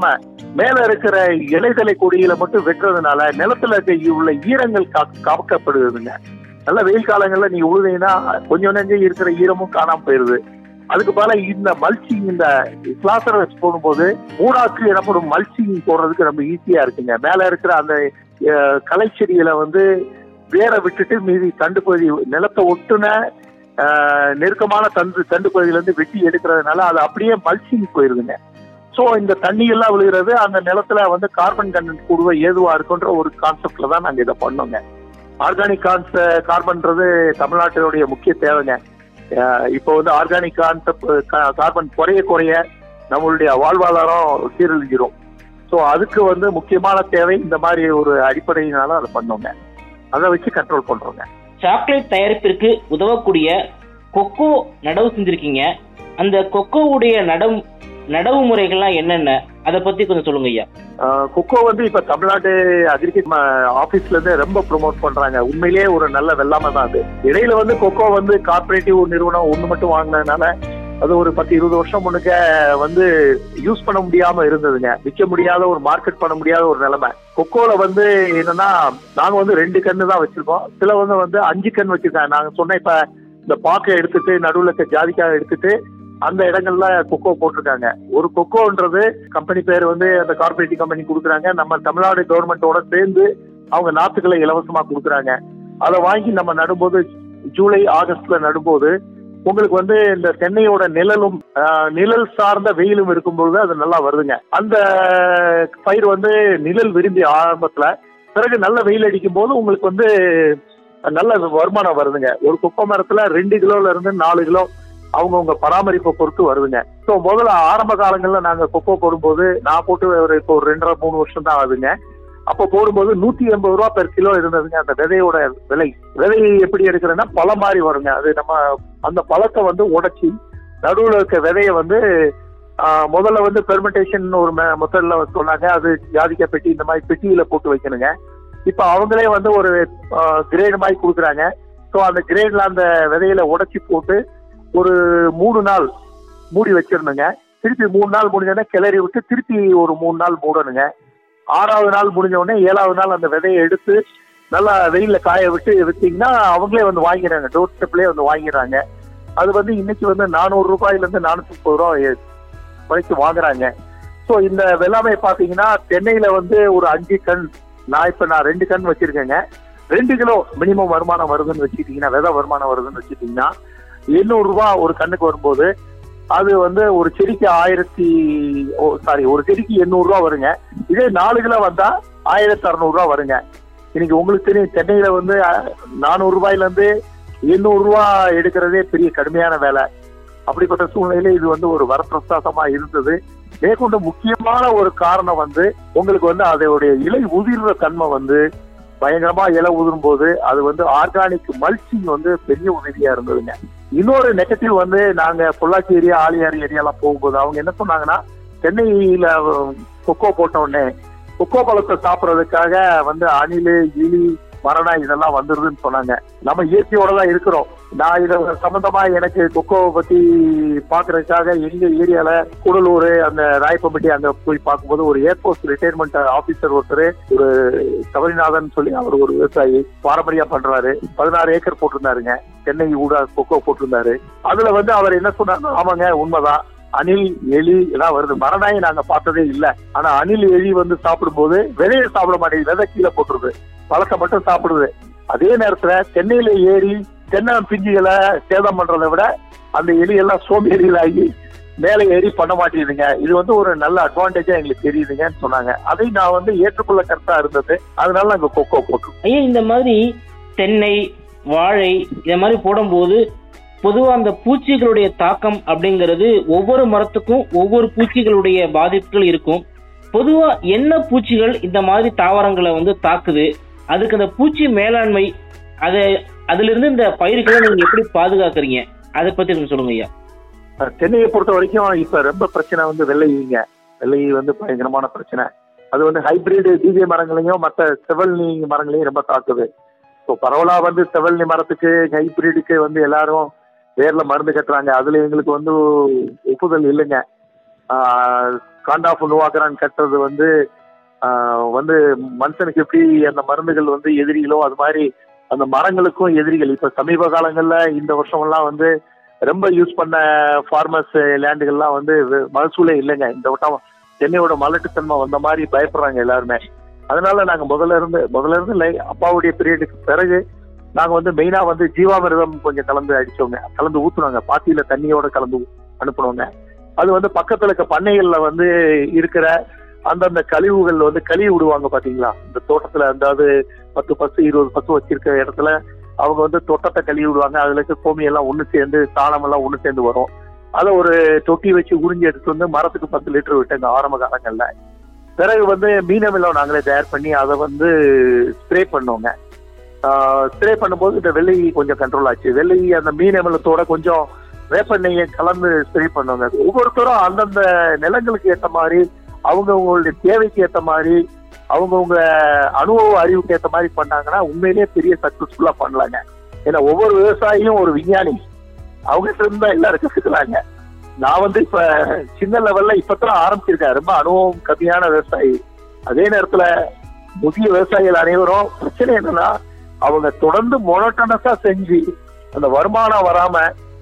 மேல இருக்கிற இலைதலை கொடியில மட்டும் வெட்டுறதுனால நிலத்துல இருக்க உள்ள ஈரங்கள் கா- காக்கப்படுதுங்க நல்ல வெயில் காலங்கள்ல நீங்க உழுதீங்கன்னா கொஞ்சம் நெஞ்சம் இருக்கிற ஈரமும் காணாம போயிருது அதுக்கு பதிலா இந்த மல்ச்சிங் இந்த பிளாஸ்டர் வச்சு போடும்போது மூடாக்கு எனப்படும் மல்ச்சிங் போடுறதுக்கு ரொம்ப ஈஸியா இருக்குங்க மேல இருக்கிற அந்த அஹ், களை செடிகளை வந்து வேற விட்டுட்டு மீதி தண்டு பகுதி நிலத்தை ஒட்டுன அஹ், நெருக்கமான தண்டு தண்டு பகுதியில இருந்து வெட்டி எடுக்கிறதுனால அது அப்படியே மல்ச்சிங் போயிருதுங்க ஸோ இந்த தண்ணி எல்லாம் விழுகிறது அந்த நிலத்துல வந்து கார்பன் கண்டென்ட் கூடுவ ஏதுவா இருக்குன்ற ஒரு கான்செப்ட்ல தான் நாங்க இதை பண்ணோங்க ஆர்கானிக் கான்ச கார்பன்றது தமிழ்நாட்டினுடைய முக்கிய தேவைங்க அஹ் இப்போ வந்து ஆர்கானிக் கான்செப்ட் கார்பன் குறைய குறைய நம்மளுடைய வாழ்வாதாரம் சீரழிஞ்சிரும் ஸோ அதுக்கு வந்து முக்கியமான தேவை இந்த மாதிரி ஒரு அடிப்படையினால அதை பண்ணோங்க அதை வச்சு கண்ட்ரோல் பண்றோங்க சாக்லேட் தயாரிப்பிற்கு உதவக்கூடிய கொக்கோ நடவு செஞ்சிருக்கீங்க அந்த கொக்கோவுடைய நடவு நடவு முறைகள்லாம் என்னென்ன அதை பத்தி கொஞ்சம் சொல்லுங்க ஐயா ஆஹ் கொக்கோ வந்து இப்ப தமிழ்நாடு அக்ரிகல்ச்சர் ஆபீஸ்ல இருந்து ரொம்ப ப்ரோமோட் பண்றாங்க உண்மையிலேயே ஒரு நல்ல வெள்ளாமை தான் அது இடையில வந்து கொக்கோ வந்து கார்பரேட்டிவ் நிறுவனம் ஒண்ணு மட்டும் வாங்கினதுனால அது ஒரு பத்து இருபது வருஷம் முன்னுக்க வந்து யூஸ் பண்ண முடியாம இருந்ததுங்க விற்க முடியாத ஒரு மார்க்கெட் பண்ண முடியாத ஒரு நிலைமை கொக்கோல வந்து என்னன்னா நாங்க வந்து ரெண்டு கன்று தான் வச்சிருக்கோம் சில வந்து வந்து அஞ்சு கன்று வச்சிருக்காங்க நாங்க சொன்ன இப்ப இந்த பாக்கை எடுத்துட்டு நடுவுல இருக்க ஜாதிக்காய் எடுத்துட்டு அந்த இடங்கள்ல கொக்கோ போட்டிருக்காங்க ஒரு கொக்கோன்றது கம்பெனி பேர் வந்து அந்த கார்பரேட்டிவ் கம்பெனி கொடுக்குறாங்க நம்ம தமிழ்நாடு கவர்மெண்டோட சேர்ந்து அவங்க நாத்துக்களை இலவசமா கொடுக்குறாங்க அதை வாங்கி நம்ம நடும்போது ஜூலை ஆகஸ்ட்ல நடும்போது உங்களுக்கு வந்து இந்த தென்னையோட நிழலும் ஆஹ், நிழல் சார்ந்த வெயிலும் இருக்கும்பொழுது அது நல்லா வருதுங்க அந்த பயிர் வந்து நிழல் விரும்பி ஆரம்பத்துல பிறகு நல்ல வெயில் அடிக்கும் போது உங்களுக்கு வந்து நல்ல வருமானம் வருதுங்க ஒரு கொக்கோ மரத்துல ரெண்டு கிலோல இருந்து நாலு கிலோ அவங்கவுங்க பராமரிப்பை பொறுத்து வருதுங்க ஸோ முதல்ல ஆரம்ப காலங்கள்ல நாங்க கொக்கோ போடும்போது நான் போட்டு ஒரு இப்போ ஒரு ரெண்டரை மூணு வருஷம் தான் ஆகுதுங்க அப்போ போடும்போது நூத்தி எண்பது ரூபா பெர் கிலோ இருந்ததுங்க அந்த விதையோட விலை விதை எப்படி எடுக்கிறேன்னா பழம் மாதிரி வருங்க அது நம்ம அந்த பழத்தை வந்து உடைச்சி நடுவில் இருக்க விதையை வந்து ஆஹ், முதல்ல வந்து பெர்மெண்டேஷன் ஒரு மெத்தட்ல சொன்னாங்க அது ஜாதிக்காய் பெட்டி இந்த மாதிரி பெட்டியில போட்டு வைக்கணுங்க இப்போ அவங்களே வந்து ஒரு கிரேடு மாதிரி கொடுக்குறாங்க ஸோ அந்த கிரேட்ல அந்த விதையில உடைச்சி போட்டு ஒரு மூணு நாள் மூடி வச்சிடணுங்க திருப்பி மூணு நாள் முடிஞ்சோடனே கிளறி விட்டு திருப்பி ஒரு மூணு நாள் மூடணுங்க ஆறாவது நாள் முடிஞ்ச உடனே ஏழாவது நாள் அந்த விதையை எடுத்து நல்லா வெயில்ல காய விட்டு வித்தீங்கன்னா அவங்களே வந்து வாங்கிடுறாங்க டோர் ஸ்டெப்லேயே வந்து வாங்கிடுறாங்க அது வந்து இன்னைக்கு வந்து நானூறு ரூபாயில இருந்து நானூத்தி முப்பது ரூபா வரைக்கும் வாங்குறாங்க ஸோ இந்த வெள்ளாமை பார்த்தீங்கன்னா தென்னையில வந்து ஒரு அஞ்சு டன் நான் இப்போ நான் ரெண்டு டன் வச்சிருக்கேங்க ரெண்டு கிலோ மினிமம் வருமானம் வருதுன்னு வச்சுக்கிட்டீங்கன்னா விதை வருமானம் வருதுன்னு வச்சுக்கிட்டீங்கன்னா எண்ணூறு ரூபாய் ஒரு கண்ணுக்கு வரும்போது அது வந்து ஒரு செடிக்கு ஆயிரத்தி சாரி ஒரு செடிக்கு எண்ணூறு ரூபா வருங்க இதே நாலு கிலோ வந்தா ஆயிரத்தி அறநூறுவா வருங்க இன்னைக்கு உங்களுக்கு தெரியும் சென்னையில வந்து அஹ், நானூறு ரூபாயில இருந்து எண்ணூறு ரூபா எடுக்கிறதே பெரிய கடுமையான வேலை அப்படிப்பட்ட சூழ்நிலையில இது வந்து ஒரு வரப்பிரசாதமா இருந்தது மேற்கொண்டு முக்கியமான ஒரு காரணம் வந்து உங்களுக்கு வந்து அதோடைய இலை உதிர்ற தன்மை வந்து பயங்கரமா இலை உதிரும் போது அது வந்து ஆர்கானிக் மல்ச்சிங் வந்து பெரிய உதவியா இருந்ததுங்க இன்னொரு நெகட்டிவ் வந்து நாங்க பொள்ளாச்சி ஏரியா ஆலியார் ஏரியாலாம் போகும்போது அவங்க என்ன சொன்னாங்கன்னா சென்னையில கொக்கோ போட்ட உடனே கொக்கோ பழத்தை சாப்பிட்றதுக்காக வந்து அணில் இலி மரணா இதெல்லாம் வந்துருதுன்னு சொன்னாங்க நம்ம இயற்கையோட தான் இருக்கிறோம் நான் இதை சம்பந்தமா எனக்கு கொக்கோவை பத்தி பாக்குறதுக்காக எங்க ஏரியால கூடலூர் அந்த ராயப்பம்பட்டி அங்க போய் பார்க்கும்போது ஒரு ஏர்போர்ட் ரிட்டையர்மெண்ட் ஆபீசர் ஒருத்தர் ஒரு சபரிநாதன் சொல்லி அவர் ஒரு விவசாயி பாரம்பரியா பண்றாரு பதினாறு ஏக்கர் போட்டிருந்தாருங்க சென்னை ஊடா கொக்கோ போட்டிருந்தாரு அதுல வந்து அவர் என்ன சொன்னாரு ஆமாங்க உண்மைதான் அணில் எலி எல்லாம் வருது மரநாயை நாங்க பார்த்ததே இல்ல ஆனா அணில் எலி வந்து சாப்பிடும்போது விதையை சாப்பிட மாட்டேங்குது விதை கீழே போட்டுருது பழத்தை மட்டும் சாப்பிடுது அதே நேரத்துல தென்னையில ஏறி தென்னை பிஞ்சுகளை சேதம் பண்றதை விட அந்த எலி எல்லாம் சோம்பேறிகளாகி மேலே ஏறி பண்ண மாட்டேங்குதுங்க இது வந்து ஒரு நல்ல அட்வான்டேஜா எங்களுக்கு தெரியுதுங்கன்னு சொன்னாங்க அதை நான் வந்து ஏற்றுக்கொள்ள கருத்தா இருந்தது அதனால நாங்க கொக்கோ போட்டோம் ஐயா இந்த மாதிரி தென்னை வாழை இந்த மாதிரி போடும்போது பொதுவா அந்த பூச்சிகளுடைய தாக்கம் அப்படிங்கிறது ஒவ்வொரு மரத்துக்கும் ஒவ்வொரு பூச்சிகளுடைய பாதிப்புகள் இருக்கும் பொதுவா என்ன பூச்சிகள் இந்த மாதிரி தாவரங்களை வந்து தாக்குது அதுக்கு அந்த பூச்சி மேலாண்மை அதை அதுல இருந்து இந்த பயிர்களை நீங்க எப்படி பாதுகாக்கிறீங்க அதை பத்தி கொஞ்சம் சொல்லுங்க ஐயா அஹ் தென்னையை பொறுத்த வரைக்கும் இப்ப ரொம்ப பிரச்சனை வந்து வெள்ளைங்க வெள்ளை வந்து பயங்கரமான பிரச்சனை அது வந்து ஹைபிரிட் டிஜே மரங்களையும் மற்ற செவல்னி மரங்களையும் ரொம்ப தாக்குது ஸோ பரவலா வந்து செவல்னி மரத்துக்கு ஹைபிரிடுக்கு வந்து எல்லாரும் வேர்ல மருந்து கட்டுறாங்க அதுல எங்களுக்கு வந்து ஒப்புதல் இல்லைங்க காண்டா புண்ணுவாக்குறான் கட்டுறது வந்து ஆஹ், வந்து மனுஷனுக்கு எப்படி அந்த மருந்துகள் வந்து எதிரிகளோ அது மாதிரி அந்த மரங்களுக்கும் எதிரிகள் இப்ப சமீப காலங்கள்ல இந்த வருஷமெல்லாம் வந்து ரொம்ப யூஸ் பண்ண ஃபார்மர்ஸ் லேண்டுகள்லாம் வந்து வெ- மகசூலே இல்லைங்க இந்த வட்டம் சென்னையோட மலட்டுத்தன்மை வந்த மாதிரி பயப்படுறாங்க எல்லாருமே அதனால நாங்க முதல்ல இருந்து முதல்ல இருந்து லை- அப்பாவுடைய பீரியடுக்கு பிறகு நாங்க வந்து மெயினா வந்து ஜீவாமிர்தம் கொஞ்சம் கலந்து அடிச்சோங்க கலந்து ஊத்துனாங்க பாத்தியில தண்ணியோட கலந்து அனுப்புனோங்க அது வந்து பக்கத்துல இருக்க பண்ணைகள்ல வந்து இருக்கிற அந்தந்த கழிவுகள் வந்து கழுவி விடுவாங்க பாத்தீங்களா இந்த தோட்டத்துல அதாவது பத்து பத்து இருபது பத்து வச்சிருக்க இடத்துல அவங்க வந்து தோட்டத்தை கழுவி விடுவாங்க அதுல இருக்க கோமி எல்லாம் ஒண்ணு சேர்ந்து சாணம் எல்லாம் ஒண்ணு சேர்ந்து வரும் அதை ஒரு தொட்டி வச்சு உறிஞ்சி எடுத்து வந்து மரத்துக்கு பத்து லிட்டர் விட்டுங்க ஆரம்ப காலங்கள்ல பிறகு வந்து மீனமிலம் நாங்களே தயார் பண்ணி அதை வந்து ஸ்ப்ரே பண்ணோங்க ஸ்ப்ரே பண்ணும்போது இந்த வெள்ளை கொஞ்சம் கண்ட்ரோல் ஆச்சு வெள்ளை அந்த மீன் அமிலத்தோட கொஞ்சம் வேப்பெண்ணெயை கலந்து ஸ்ப்ரே பண்ணுவாங்க ஒவ்வொருத்தரும் அந்தந்த நிலங்களுக்கு ஏற்ற மாதிரி அவங்கவுங்களுடைய தேவைக்கு ஏற்ற மாதிரி அவங்கவுங்க அனுபவ அறிவுக்கு ஏற்ற மாதிரி பண்ணாங்கன்னா உண்மையிலேயே பெரிய சக்சஸ்ஃபுல்லா பண்ணலாங்க ஏன்னா ஒவ்வொரு விவசாயியும் ஒரு விஞ்ஞானி அவங்க இருந்தா எல்லாரும் கத்துக்கலாங்க நான் வந்து இப்ப சின்ன லெவல்ல இப்பதான் ஆரம்பிச்சிருக்கேன் ரொம்ப அனுபவம் கம்மியான விவசாயி அதே நேரத்துல முதிய விவசாயிகள் அனைவரும் பிரச்சனை என்னன்னா அவங்க தொடர்ந்து மொனோட்டனஸா செஞ்சு அந்த வருமானம் வராம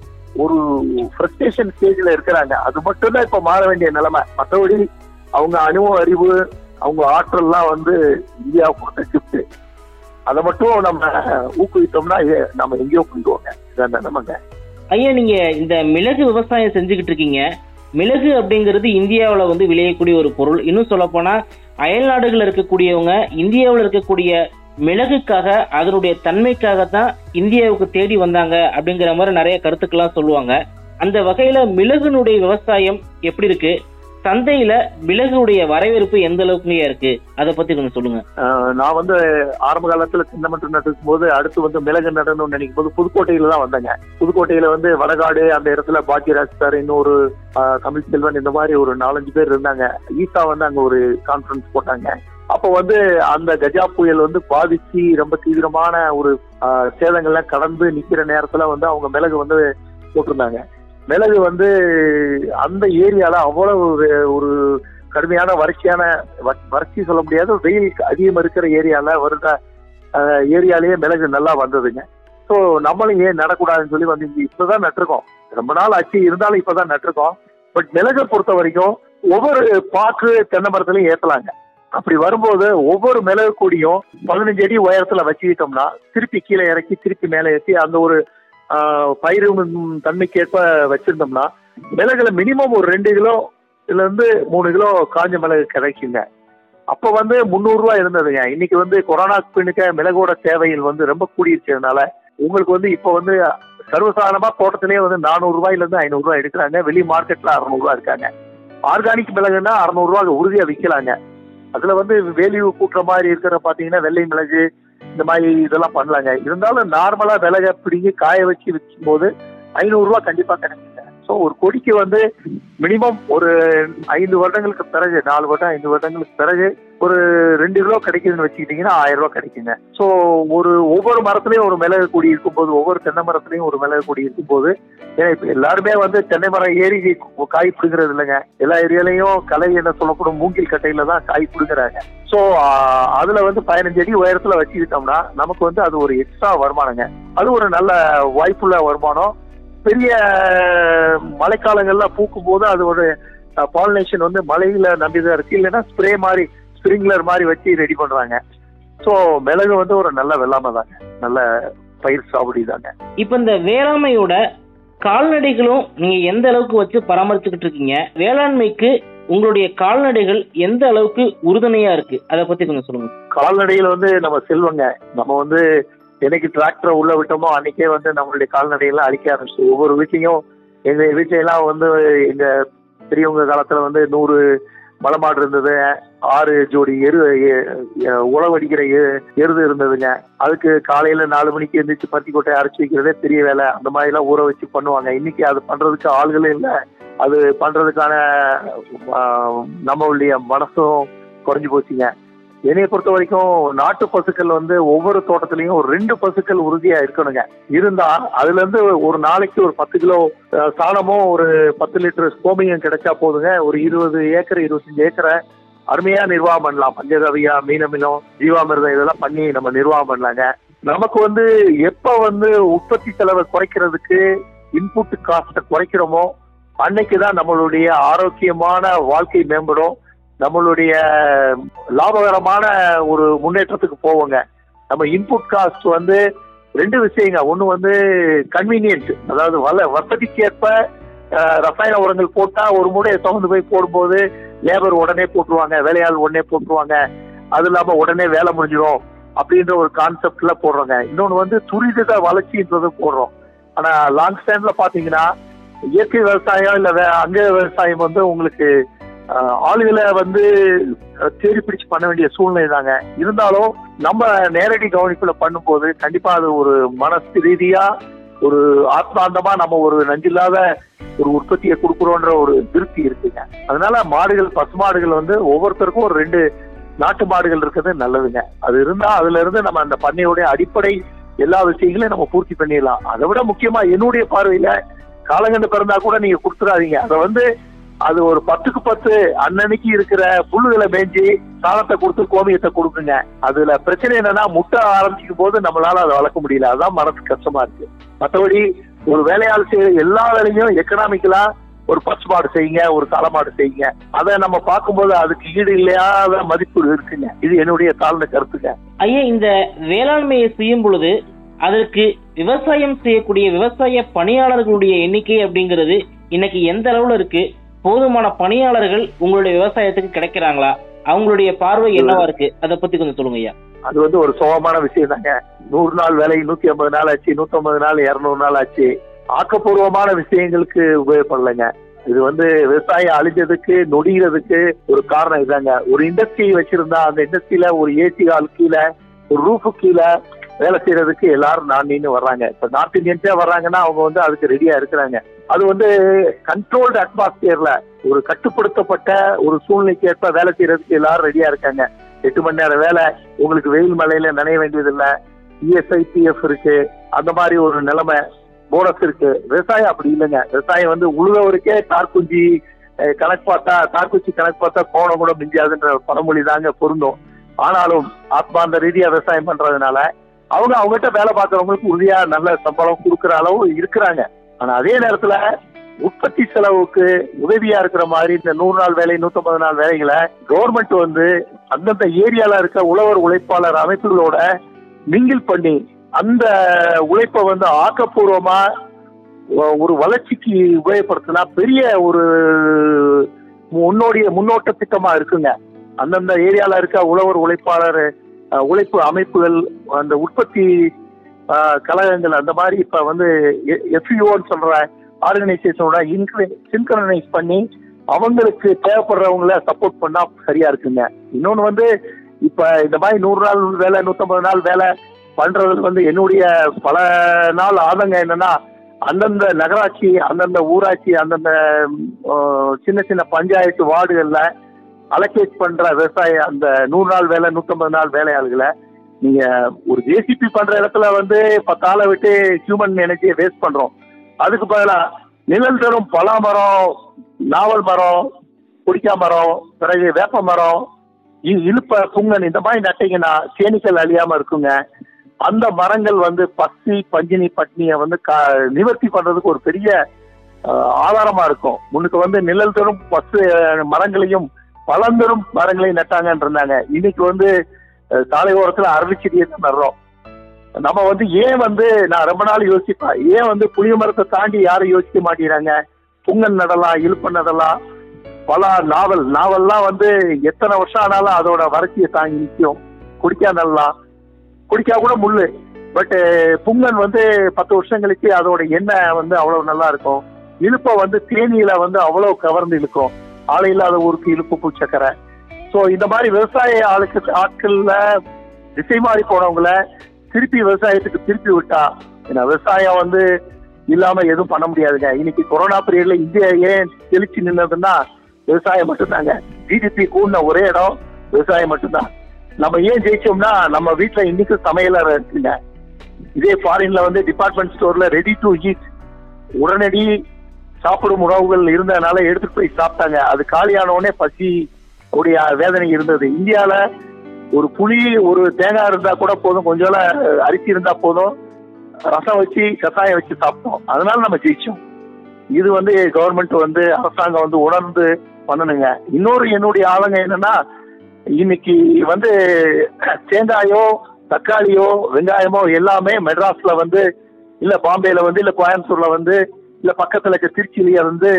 ஒரு ஃப்ரஸ்ட்ரேஷன் ஸ்டேஜ்ல இருக்கிறாங்க அது மட்டும்தான் இப்ப மாற வேண்டிய நிலைமை மற்றபடி அவங்க அனுபவ அறிவு அவங்க ஆற்றல்லாம் வந்து இந்தியா கொடுத்த கிஃப்ட் அதை மட்டும் நம்ம ஊக்குவித்தோம்னா ஏ- நம்ம எங்கேயோ கொண்டுவோங்க இதான் நிலைமைங்க ஐயா நீங்க இந்த மிளகு விவசாயம் செஞ்சுக்கிட்டு இருக்கீங்க மிளகு அப்படிங்கிறது இந்தியாவில் வந்து விளையக்கூடிய ஒரு பொருள் இன்னும் சொல்ல போனா அயல் நாடுகளில் இருக்கக்கூடியவங்க இந்தியாவில் இருக்கக்கூடிய மிளகுக்காக அதனுடைய தன்மைக்காக தான் இந்தியாவுக்கு தேடி வந்தாங்க அப்படிங்கிற மாதிரி நிறைய கருத்துக்கள்லாம் சொல்லுவாங்க அந்த வகையில மிளகுனுடைய விவசாயம் எப்படி இருக்கு சந்தையில மிளகுடைய வரவேற்பு எந்த அளவுக்குங்க இருக்கு அதை பத்தி கொஞ்சம் சொல்லுங்க ஆஹ் நான் வந்து ஆரம்ப காலத்துல சின்ன மட்டும் நட்டுக்கும் போது அடுத்து வந்து மிளகு நடணும்னு நினைக்கும் போது புதுக்கோட்டையில தான் வந்தேங்க புதுக்கோட்டையில வந்து வடகாடு அந்த இடத்துல பாக்கியராஜ் சார் இன்னொரு ஆஹ், தமிழ் செல்வன் இந்த மாதிரி ஒரு நாலஞ்சு பேர் இருந்தாங்க ஈசா வந்து அங்க ஒரு கான்ஃபரன்ஸ் போட்டாங்க அப்போ வந்து அந்த கஜா புயல் வந்து பாதிச்சு ரொம்ப தீவிரமான ஒரு ஆஹ், சேதங்கள்லாம் கடந்து நிக்கிற நேரத்துல வந்து அவங்க மிளகு வந்து போட்டிருந்தாங்க மிளகு வந்து அந்த ஏரியால அவ்வளவு ஒரு ஒரு கடுமையான வறட்சியான வ- வறட்சி சொல்ல முடியாது வெயில் அதிகம் இருக்கிற ஏரியால வருட அஹ், ஏரியாலேயே மிளகு நல்லா வந்ததுங்க ஸோ நம்மளும் ஏன் நடக்கூடாதுன்னு சொல்லி வந்து இங்க இப்பதான் நட்டிருக்கோம் ரொம்ப நாள் ஆச்சு இருந்தாலும் இப்பதான் நட்டிருக்கோம் பட் மிளகை பொறுத்த வரைக்கும் ஒவ்வொரு பாக்கு தென்னை மரத்துலையும் ஏத்தலாங்க அப்படி வரும்போது ஒவ்வொரு மிளகு கொடியும் பதினஞ்சு அடி உயரத்துல வச்சுக்கிட்டோம்னா திருப்பி கீழே இறக்கி திருப்பி மேலே ஏற்றி அந்த ஒரு ஆஹ், பயிறு தன்மைக்கேற்ப வச்சிருந்தோம்னா மிளகுல மினிமம் ஒரு ரெண்டு கிலோ இதுல இருந்து மூணு கிலோ காஞ்ச மிளகு கிடைக்குங்க அப்ப வந்து முந்நூறு ரூபாய் இருந்ததுங்க இன்னைக்கு வந்து கொரோனா பின்னுக்க மிளகோட தேவைகள் வந்து ரொம்ப கூடியிருச்சதுனால உங்களுக்கு வந்து இப்போ வந்து சர்வசாதாரணமா தோட்டத்திலேயே வந்து நானூறு ரூபாயில இருந்து ஐநூறு ரூபாய் எடுக்கிறாங்க வெளி மார்க்கெட்ல அறுநூறு ரூபாய் இருக்காங்க ஆர்கானிக் மிளகுன்னா அறுநூறு ரூபாய் உறுதியா விற்கலாங்க அதுல வந்து வேல்யூ கூட்டுற மாதிரி இருக்கிற பாத்தீங்கன்னா வெள்ளை மிளகு இந்த மாதிரி இதெல்லாம் பண்ணலாங்க இருந்தாலும் நார்மலா விலக பிடிங்கி காய வச்சு விற்கும் போது ஐநூறு ரூபாய் கண்டிப்பா கிடைக்குங்க ஸோ ஒரு கொடிக்கு வந்து மினிமம் ஒரு ஐந்து வருடங்களுக்கு பிறகு நாலு வருடம் ஐந்து வருடங்களுக்கு பிறகு ஒரு ரெண்டு கிலோ கிடைக்குதுன்னு வச்சுக்கிட்டீங்கன்னா ஆயிரம் ரூபாய் கிடைக்குங்க ஸோ ஒரு ஒவ்வொரு மரத்துலயும் ஒரு மிளகு கொடி இருக்கும்போது ஒவ்வொரு தென்னை மரத்துலயும் ஒரு மிளகு கொடி இருக்கும்போது ஏன்னா இப்ப எல்லாருமே வந்து தென்னை மரம் ஏறி காய் பிடுங்கிறது இல்லைங்க எல்லா ஏரியாலையும் கலை என்ன சொல்லப்படும் மூங்கில் கட்டையில தான் காய் பிடுங்குறாங்க ஸோ அதுல வந்து பதினஞ்சு அடி உயரத்துல வச்சுக்கிட்டோம்னா நமக்கு வந்து அது ஒரு எக்ஸ்ட்ரா வருமானங்க அது ஒரு நல்ல வாய்ப்புள்ள வருமானம் பெரிய மழைக்காலங்கள்ல பூக்கும் போது அது ஒரு பாலினேஷன் வந்து மழையில நம்பிதான் இருக்கு இல்லைன்னா ஸ்ப்ரே மாதிரி ஸ்ப்ரிங்க்லர் மாதிரி வச்சு ரெடி பண்றாங்க ஸோ மிளகு வந்து ஒரு நல்ல வெள்ளாமை தாங்க நல்ல பயிர் சாகுடி தாங்க இப்போ இந்த வேளாண்மையோட கால்நடைகளும் நீங்க எந்த அளவுக்கு வச்சு பராமரிச்சுக்கிட்டு இருக்கீங்க வேளாண்மைக்கு உங்களுடைய கால்நடைகள் எந்த அளவுக்கு உறுதுணையா இருக்கு அதை பத்தி கொஞ்சம் சொல்லுங்க கால்நடையில வந்து நம்ம செல்வங்க நம்ம வந்து என்னைக்கு டிராக்டரை உள்ள விட்டோமோ அன்னைக்கே வந்து நம்மளுடைய கால்நடைகள்லாம் அழிக்க ஆரம்பிச்சு ஒவ்வொரு வீட்லயும் எங்க வீட்டுல எல்லாம் வந்து எங்க பெரியவங்க காலத்துல வந்து நூறு மலைமாடு இருந்தது ஆறு ஜோடி எரு எ- எ- உழவடிக்கிற எ- எருது இருந்ததுங்க அதுக்கு காலையில நாலு மணிக்கு எந்திரிச்சு பருத்தி கொட்டையை அரைச்சி வைக்கிறதே பெரிய வேலை அந்த மாதிரி எல்லாம் ஊற வச்சு பண்ணுவாங்க இன்னைக்கு அது பண்றதுக்கு ஆள்களே இல்லை அது பண்றதுக்கான ஆஹ், நம்மளுடைய மனசும் குறைஞ்சு போச்சுங்க என்னைய பொறுத்த வரைக்கும் நாட்டு பசுக்கள் வந்து ஒவ்வொரு தோட்டத்திலையும் ஒரு ரெண்டு பசுக்கள் உறுதியா இருக்கணுங்க இருந்தா அதுல இருந்து ஒரு நாளைக்கு ஒரு பத்து கிலோ அஹ், சாணமும் ஒரு பத்து லிட்டர் கோமியம் கிடைச்சா போதுங்க ஒரு இருபது ஏக்கர் இருபத்தஞ்சு ஏக்கரை அருமையா நிர்வாகம் பண்ணலாம் பஞ்சகவியா மீனமிலம் ஜீவாமிர்தம் இதெல்லாம் பண்ணி நம்ம நிர்வாகம் பண்ணலாங்க நமக்கு வந்து எப்ப வந்து உற்பத்தி செலவை குறைக்கிறதுக்கு இன்புட் காஸ்ட்டை குறைக்கிறோமோ அன்னைக்கு தான் நம்மளுடைய ஆரோக்கியமான வாழ்க்கை மேம்படும் நம்மளுடைய லாபகரமான ஒரு முன்னேற்றத்துக்கு போவோங்க நம்ம இன்புட் காஸ்ட் வந்து ரெண்டு விஷயங்க ஒன்று வந்து கன்வீனியன்ட் அதாவது வள வசதிக்கேற்ப அஹ், ரசாயன உரங்கள் போட்டா ஒரு மூடையை சுமந்து போய் போடும்போது லேபர் உடனே போட்டுருவாங்க வேலையாள் உடனே போட்டுருவாங்க அது இல்லாம உடனே வேலை முடிஞ்சிடும் அப்படின்ற ஒரு கான்செப்ட்ல போடுறோங்க இன்னொன்று வந்து துரித வளர்ச்சின்றது போடுறோம் ஆனா லாங் ஸ்டாண்ட்ல பாத்தீங்கன்னா இயற்கை விவசாயம் இல்ல வே- அங்க விவசாயம் வந்து உங்களுக்கு அஹ், ஆளுகளை வந்து அஹ், தேடி பிடிச்சு பண்ண வேண்டிய சூழ்நிலை தாங்க இருந்தாலும் நம்ம நேரடி கவனிப்புல பண்ணும்போது கண்டிப்பா அது ஒரு மனசு ரீதியா ஒரு ஆத்மாந்தமா நம்ம ஒரு நஞ்சில்லாத ஒரு உற்பத்தியை கொடுக்குறோன்ற ஒரு திருப்தி இருக்குங்க அதனால மாடுகள் பசுமாடுகள் வந்து ஒவ்வொருத்தருக்கும் ஒரு ரெண்டு நாட்டு மாடுகள் இருக்கிறது நல்லதுங்க அது இருந்தா அதுல இருந்து நம்ம அந்த பண்ணையுடைய அடிப்படை எல்லா விஷயங்களையும் நம்ம பூர்த்தி பண்ணிடலாம் அதை விட முக்கியமா என்னுடைய பார்வையில காலங்கண்டு பிறந்தா கூட நீங்க கொடுத்துடாதீங்க அதை வந்து அது ஒரு பத்துக்கு பத்து அன்னன்னைக்கு இருக்கிற புல்லுகளை மேய்ஞ்சி சாணத்தை கொடுத்து கோமியத்தை கொடுக்குங்க அதுல பிரச்சனை என்னன்னா முட்டை ஆரம்பிக்கும் போது நம்மளால அதை வளர்க்க முடியல அதுதான் மனசு கஷ்டமா இருக்கு மற்றபடி ஒரு வேலையாள் செய்யற எல்லா வேலையும் எக்கனாமிக்கலா ஒரு பசுமாடு செய்யுங்க ஒரு தலைமாடு செய்யுங்க அதை நம்ம பார்க்கும்போது அதுக்கு ஈடு இல்லாத மதிப்பு இருக்குங்க இது என்னுடைய தாழ்ந்த கருத்துங்க ஐயா இந்த வேளாண்மையை செய்யும் பொழுது அதற்கு விவசாயம் செய்யக்கூடிய விவசாய பணியாளர்களுடைய எண்ணிக்கை அப்படிங்கிறது இன்னைக்கு எந்த அளவுல இருக்கு போதுமான பணியாளர்கள் உங்களுடைய விவசாயத்துக்கு கிடைக்கிறாங்களா அவங்களுடைய பார்வை என்னவா இருக்கு அதை பத்தி கொஞ்சம் சொல்லுங்க ஐயா அது வந்து ஒரு சுகமான விஷயம் தாங்க நூறு நாள் வேலை நூத்தி ஐம்பது நாள் ஆச்சு நூத்தி ஐம்பது நாள் இருநூறு நாள் ஆச்சு ஆக்கப்பூர்வமான விஷயங்களுக்கு உபயோகப்படலைங்க இது வந்து விவசாயம் அழிஞ்சதுக்கு நொடிகிறதுக்கு ஒரு காரணம் இதாங்க ஒரு இண்டஸ்ட்ரி வச்சிருந்தா அந்த இண்டஸ்ட்ரியில ஒரு ஏசி ஹால் கீழே ஒரு ரூஃபு கீழே வேலை செய்யறதுக்கு எல்லாரும் நான் நின்று வர்றாங்க இப்ப நார்த் இந்தியன்ஸே வர்றாங்கன்னா அவங்க வந்து அதுக்கு ரெடியா இருக்கிறாங்க அது வந்து கண்ட்ரோல்டு அட்மாஸ்பியர்ல ஒரு கட்டுப்படுத்தப்பட்ட ஒரு சூழ்நிலைக்கு ஏற்ப வேலை செய்யறதுக்கு எல்லாரும் ரெடியா இருக்காங்க எட்டு மணி நேரம் வேலை உங்களுக்கு வெயில் மழையில நனைய வேண்டியதில்லை இஎஸ்ஐ பிஎஃப் இருக்கு அந்த மாதிரி ஒரு நிலைமை போனஸ் இருக்கு விவசாயம் அப்படி இல்லைங்க விவசாயம் வந்து உழுதவருக்கே தார்குஞ்சி அஹ், கணக்கு பார்த்தா தார்குச்சி கணக்கு பார்த்தா கோணம் கூட மிஞ்சாதுன்ற பழமொழி தாங்க பொருந்தும் ஆனாலும் ஆத்மாந்த ரீதியா விவசாயம் பண்றதுனால அவங்க அவங்ககிட்ட வேலை பார்க்கறவங்களுக்கு உறுதியா நல்ல சம்பளம் கொடுக்குற அளவு இருக்கிறாங்க ஆனா அதே நேரத்துல உற்பத்தி செலவுக்கு உதவியா இருக்கிற மாதிரி இந்த நூறு நாள் வேலை நூத்தம்பது நாள் வேலைகளை கவர்மெண்ட் வந்து அந்தந்த ஏரியால இருக்க உழவர் உழைப்பாளர் அமைப்புகளோட மிங்கில் பண்ணி அந்த உழைப்பை வந்து ஆக்கப்பூர்வமா ஒ- ஒரு வளர்ச்சிக்கு உபயோகப்படுத்தினா பெரிய ஒரு முன்னோடிய முன்னோட்ட திட்டமா இருக்குங்க அந்தந்த ஏரியால இருக்க உழவர் உழைப்பாளர் அஹ், உழைப்பு அமைப்புகள் அந்த உற்பத்தி அஹ், கழகங்கள் அந்த மாதிரி இப்ப வந்து எஃப்யூஓன்னு சொல்ற ஆர்கனைசேஷனோட சின்கரனைஸ் பண்ணி அவங்களுக்கு தேவைப்படுறவங்கள சப்போர்ட் பண்ணா சரியா இருக்குங்க இன்னொன்னு வந்து இப்ப இந்த மாதிரி நூறு நாள் வேலை நூத்தம்பது நாள் வேலை பண்றதுல வந்து என்னுடைய பல நாள் ஆதங்கம் என்னன்னா அந்தந்த நகராட்சி அந்தந்த ஊராட்சி அந்தந்த ம், ஆஹ், சின்ன சின்ன பஞ்சாயத்து வார்டுகள்ல அலோகேட் பண்ற விவசாய அந்த நூறு நாள் வேலை நூத்தம்பது நாள் வேலையாளுகளை நீங்க ஒரு ஜேசிபி பண்ற இடத்துல வந்து பத்தாளை விட்டு ஹியூமன் எனர்ஜியை வேஸ்ட் பண்றோம் அதுக்கு பதிலா நிழல் தரும் பலா மரம் நாவல் மரம் குடிக்கா மரம் பிறகு வேப்ப மரம் இ- இலுப்ப புங்கன் இந்த மாதிரி நட்டீங்கன்னா தேனீக்கள் அழியாம இருக்குங்க அந்த மரங்கள் வந்து பசி பஞ்சினி பட்னியை வந்து கா- நிவர்த்தி பண்றதுக்கு ஒரு பெரிய அஹ், ஆதாரமா இருக்கும் முன்னுக்கு வந்து நிழல் தரும் பசு அஹ், மரங்களையும் பழந்தரும் மரங்களையும் நட்டாங்கன்னு இருந்தாங்க இன்னைக்கு வந்து அஹ், சாலை ஓரத்துல அரளிச்செடியை தான் நடுறோம் நம்ம வந்து ஏன் வந்து நான் ரொம்ப நாள் யோசிப்பேன் ஏன் வந்து புளிய மரத்தை தாண்டி யாரும் யோசிக்க மாட்டேங்கிறாங்க புங்கன் நடலாம் இழுப்பு நடலாம் பல நாவல் நாவல்லாம் வந்து எத்தனை வருஷம் ஆனாலும் அதோட வறட்சியை தாங்கி நிற்கும் குடிக்கா நடலாம் குடிக்கா கூட முள்ளு பட் புங்கன் வந்து பத்து வருஷம் கழிச்சு அதோட எண்ணெய் வந்து அவ்வளவு நல்லா இருக்கும் இழுப்பை வந்து தேனியில வந்து அவ்வளவு கவர்ந்து இழுக்கும் ஆளை இல்லாத ஊருக்கு இழுப்பு பூச்சக்கரை ஸோ இந்த மாதிரி விவசாய ஆளுக்கு ஆட்கள்ல திசை மாறி போனவங்கள திருப்பி விவசாயத்துக்கு திருப்பி விட்டா ஏன்னா விவசாயம் வந்து இல்லாம எதுவும் பண்ண முடியாதுங்க இன்னைக்கு கொரோனா பீரியட்ல இந்தியா ஏன் தெளிச்சு நின்னதுன்னா விவசாயம் மட்டும்தாங்க ஜிடிபி கூடின ஒரே இடம் விவசாயம் மட்டும்தான் நம்ம ஏன் ஜெயிச்சோம்னா நம்ம வீட்டுல இன்னைக்கு சமையலறை இருக்குங்க இதே ஃபாரின்ல வந்து டிபார்ட்மெண்ட் ஸ்டோர்ல ரெடி டு ஈட் உடனடி சாப்பிடும் உணவுகள் இருந்ததுனால எடுத்துட்டு போய் சாப்பிட்டாங்க அது காலியான உடனே பசி உடைய வேதனை இருந்தது இந்தியால ஒரு புளி ஒரு தேங்காய் இருந்தா கூட போதும் கொஞ்சம் அரிசி இருந்தா போதும் ரசம் வச்சு கசாயம் வச்சு சாப்பிட்டோம் அதனால நம்ம ஜெயிச்சோம் இது வந்து கவர்மெண்ட் வந்து அரசாங்கம் வந்து உணர்ந்து பண்ணணுங்க இன்னொரு என்னுடைய ஆளுங்க என்னன்னா இன்னைக்கு வந்து தேங்காயோ தக்காளியோ வெங்காயமோ எல்லாமே மெட்ராஸ்ல வந்து இல்ல பாம்பேல வந்து இல்ல கோயம்புத்தூர்ல வந்து இல்ல பக்கத்துல இருக்க திருச்சியிலேயே வந்து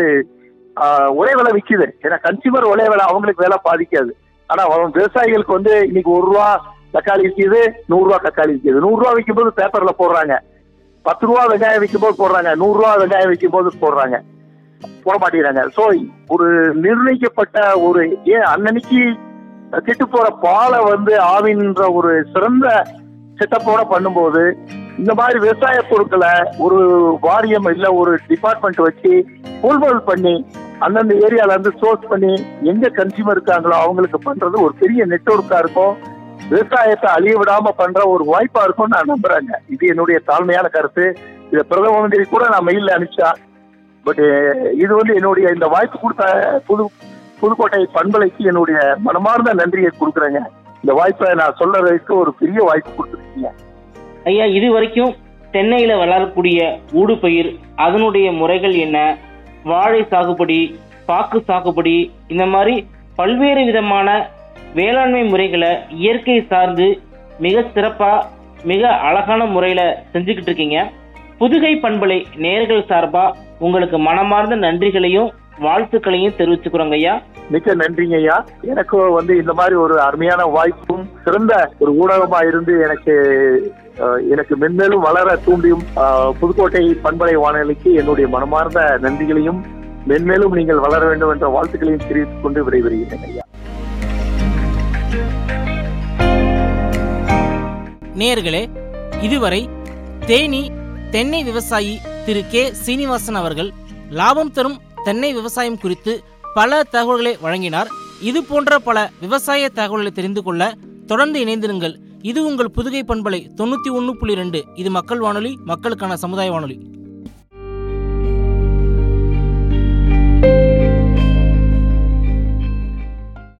ஆஹ், ஒரே விலை விக்குது ஏன்னா கன்சியூமர் ஒரே விலை அவங்களுக்கு விலை பாதிக்காது ஆனா அவங்க விவசாயிகளுக்கு வந்து இன்னைக்கு ஒரு ரூபா தக்காளி விற்கிது நூறு ரூபா தக்காளி விற்கிது நூறு ரூபா விற்கும்போது பேப்பர்ல போடுறாங்க பத்து ரூபா வெங்காயம் விற்கும்போது போடுறாங்க நூறு ரூபா வெங்காயம் விற்கும்போது போடுறாங்க போட மாட்டேங்கிறாங்க ஸோ ஒரு நிர்ணயிக்கப்பட்ட ஒரு ஏன் அன்னன்னைக்கு கெட்டு போற பாலை வந்து ஆவின்ற ஒரு சிறந்த செட்டப்போட பண்ணும்போது இந்த மாதிரி விவசாய பொருட்களை ஒரு வாரியம் இல்ல ஒரு டிபார்ட்மெண்ட் வச்சு கொள்முதல் பண்ணி அந்தந்த ஏரியால இருந்து சோர்ஸ் பண்ணி எங்க கன்சியூமர் இருக்காங்களோ அவங்களுக்கு பண்றது ஒரு பெரிய நெட்வொர்க்கா இருக்கும் விவசாயத்தை அழிய விடாம பண்ற ஒரு வாய்ப்பா இருக்கும் நான் நம்புறேங்க இது என்னுடைய தாழ்மையான கருத்து இதை பிரதம மந்திரி கூட நான் மெயில்ல அனுப்பிச்சா பட் இது வந்து என்னுடைய இந்த வாய்ப்பு கொடுத்த புது புதுக்கோட்டை பண்பலைக்கு என்னுடைய மனமார்ந்த நன்றியை கொடுக்குறேங்க இந்த வாய்ப்பை நான் சொல்றதுக்கு ஒரு பெரிய வாய்ப்பு கொடுத்துருக்கீங்க ஐயா இது வரைக்கும் தென்னையில வளரக்கூடிய ஊடுபயிர் அதனுடைய முறைகள் என்ன வாழை சாகுபடி பாக்கு சாகுபடி இந்த மாதிரி பல்வேறு விதமான வேளாண்மை முறைகளை இயற்கை சார்ந்து மிக சிறப்பா மிக அழகான முறையில செஞ்சுக்கிட்டு இருக்கீங்க புதுகை பண்பலை நேர்கள் சார்பா உங்களுக்கு மனமார்ந்த நன்றிகளையும் வாழ்த்துக்களையும் தெரிவிச்சுக்கிறோங்க ஐயா மிக்க நன்றிங்க ஐயா எனக்கு வந்து இந்த மாதிரி ஒரு அருமையான வாய்ப்பும் சிறந்த ஒரு ஊடகமா இருந்து எனக்கு அஹ், எனக்கு மென்மேலும் வளர தூண்டியும் அஹ், புதுக்கோட்டை பண்பலை வானொலிக்கு என்னுடைய மனமார்ந்த நன்றிகளையும் மென்மேலும் நீங்கள் வளர வேண்டும் என்ற வாழ்த்துக்களையும் தெரிவித்துக் கொண்டு விடைபெறுகிறேன் ஐயா நேயர்களே இதுவரை தேனி தென்னை விவசாயி திரு கே சீனிவாசன் அவர்கள் லாபம் தரும் தென்னை விவசாயம் குறித்து பல தகவல்களை வழங்கினார் இது போன்ற பல விவசாய தகவல்களை தெரிந்து கொள்ள தொடர்ந்து இணைந்திருங்கள் இது உங்கள் புதுகை பண்பலை தொண்ணூத்தி ஒன்று புள்ளி ரெண்டு இது மக்கள் வானொலி மக்களுக்கான சமுதாய வானொலி